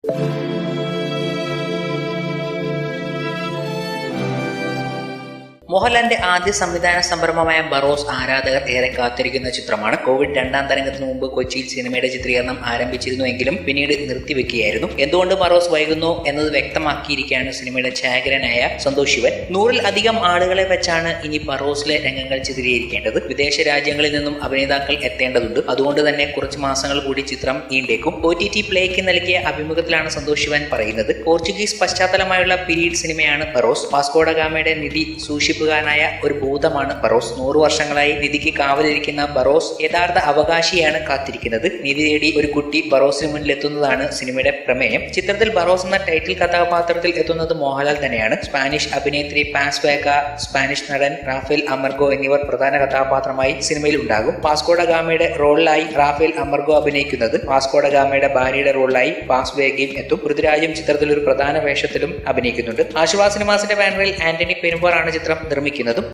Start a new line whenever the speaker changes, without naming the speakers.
മോഹൻലാലിന്റെ ആദ്യ സംവിധാന സംരംഭമായ ബറോസ് ആരാധകർ ഏറെ കാത്തിരിക്കുന്ന ചിത്രമാണ് കോവിഡ് രണ്ടാം തരംഗത്തിന് മുമ്പ് കൊച്ചിയിൽ സിനിമയുടെ ചിത്രീകരണം ആരംഭിച്ചിരുന്നുവെങ്കിലും പിന്നീട് നിർത്തിവെക്കുകയായിരുന്നു എന്തുകൊണ്ട് ബറോസ് വൈകുന്നു എന്നത് വ്യക്തമാക്കിയിരിക്കുകയാണ് സിനിമയുടെ ഛായാഗ്രഹനായ സന്തോഷ് ശിവൻ നൂറിൽ അധികം ആളുകളെ വെച്ചാണ് ഇനി ബറോസിലെ രംഗങ്ങൾ ചിത്രീകരിക്കേണ്ടത് വിദേശ രാജ്യങ്ങളിൽ നിന്നും അഭിനേതാക്കൾ എത്തേണ്ടതുണ്ട് അതുകൊണ്ട് തന്നെ കുറച്ച് മാസങ്ങൾ കൂടി ചിത്രം നീണ്ടേക്കും ഒ ടി ടി പ്ലേക്ക് നൽകിയ അഭിമുഖത്തിലാണ് സന്തോഷ് ശിവൻ പറയുന്നത് പോർച്ചുഗീസ് പശ്ചാത്തലമായുള്ള പീരീഡ് സിനിമയാണ് ബറോസ് വാസ്കോഡഗാമയുടെ നിധി സൂക്ഷിപ്പുകാരനായ ഒരു ഭൂതമാണ് ബറോസ് നൂറു വർഷങ്ങളായി നിധിക്ക് കാവലിരിക്കുന്ന ബറോസ് യഥാർത്ഥ അവകാശിയാണ് കാത്തിരിക്കുന്നത് നിധി തേടി ഒരു കുട്ടി ബറോസിന് മുന്നിൽ എത്തുന്നതാണ് സിനിമയുടെ പ്രമേയം ചിത്രത്തിൽ ബറോസ് എന്ന ടൈറ്റിൽ കഥാപാത്രത്തിൽ എത്തുന്നത് മോഹൻലാൽ തന്നെയാണ് സ്പാനിഷ് അഭിനേത്രി പാസ്വേക സ്പാനിഷ് നടൻ റാഫേൽ അമർഗോ എന്നിവർ പ്രധാന കഥാപാത്രമായി സിനിമയിൽ ഉണ്ടാകും പാസ്കോഡ ഗാമയുടെ റോളിലായി റാഫേൽ അമർഗോ അഭിനയിക്കുന്നത് പാസ്കോഡ ഗാമയുടെ ഭാര്യയുടെ റോളിലായി പാസ്വേഗയും എത്തും പൃഥ്വിരാജും ചിത്രത്തിൽ ഒരു പ്രധാന വേഷത്തിലും അഭിനയിക്കുന്നുണ്ട് ആശുവാ സിനിമാസിന്റെ ബാനറിൽ ആന്റണി പെരുമ്പാറാണ് ചിത്രം നിർമ്മിക്കുന്നതും